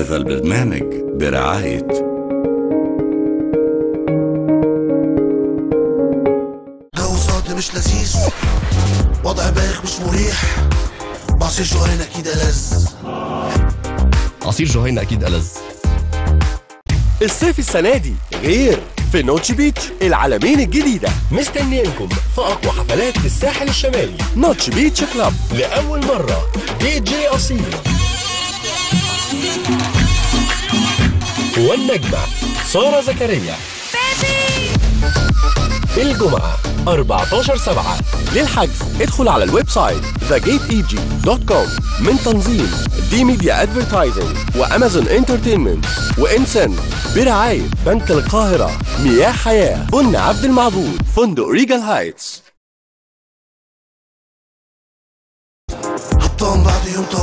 هذا البرنامج برعاية جو صوتي مش لذيذ وضع بايخ مش مريح بعصير جوهرين اكيد ألذ عصير جهينة أكيد ألذ الصيف السنة دي غير في نوتش بيتش العالمين الجديدة مستنيينكم في أقوى حفلات في الساحل الشمالي نوتش بيتش كلاب لأول مرة دي جي أصيل والنجمة سارة زكريا الجمعة 14 7 للحجز ادخل على الويب سايت thegateeg.com من تنظيم دي ميديا ادفرتايزنج وامازون انترتينمنت وانسن برعاية بنك القاهرة مياه حياة بن عبد المعبود فندق ريجال هايتس هبطان بعد يوم